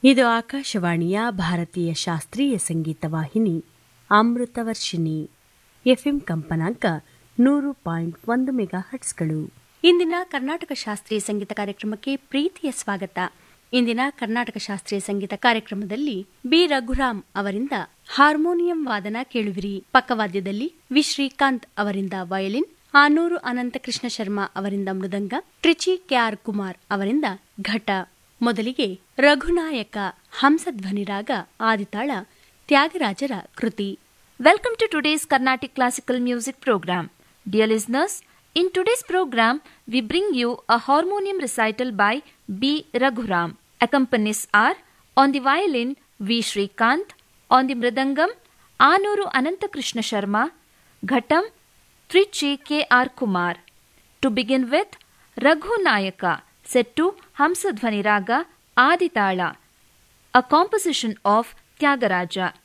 ಇದು ಆಕಾಶವಾಣಿಯ ಭಾರತೀಯ ಶಾಸ್ತ್ರೀಯ ಸಂಗೀತ ವಾಹಿನಿ ಅಮೃತವರ್ಷಿಣಿ ಎಫ್ಎಂ ಕಂಪನಾಂಕ ನೂರು ಪಾಯಿಂಟ್ ಒಂದು ಮೆಗಾ ಹಟ್ಸ್ಗಳು ಇಂದಿನ ಕರ್ನಾಟಕ ಶಾಸ್ತ್ರೀಯ ಸಂಗೀತ ಕಾರ್ಯಕ್ರಮಕ್ಕೆ ಪ್ರೀತಿಯ ಸ್ವಾಗತ ಇಂದಿನ ಕರ್ನಾಟಕ ಶಾಸ್ತ್ರೀಯ ಸಂಗೀತ ಕಾರ್ಯಕ್ರಮದಲ್ಲಿ ಬಿ ರಘುರಾಮ್ ಅವರಿಂದ ಹಾರ್ಮೋನಿಯಂ ವಾದನ ಕೇಳುವಿರಿ ಪಕ್ಕವಾದ್ಯದಲ್ಲಿ ವಿ ಶ್ರೀಕಾಂತ್ ಅವರಿಂದ ವಯಲಿನ್ ಆನೂರು ಅನಂತಕೃಷ್ಣ ಶರ್ಮಾ ಅವರಿಂದ ಮೃದಂಗ ಟ್ರಿಚಿ ಕೆಆರ್ ಕುಮಾರ್ ಅವರಿಂದ ಘಟ ಮೊದಲಿಗೆ ರಘುನಾಯಕ ಹಂಸಧ್ವನಿರಾಗ ಆದಿತಾಳ ತ್ಯಾಗರಾಜರ ಕೃತಿ Welcome to today's Carnatic Classical Music program. Dear listeners, in today's program, we bring you a harmonium recital by B. Raghuram. Accompanies are on the violin V. Shrikant, on the mridangam Anuru Anantakrishna Sharma, Ghatam Trichi K. R. Kumar. To begin with, Raghu Nayaka, set to Hamsadhvani Raga Aditala, a composition of Tyagaraja.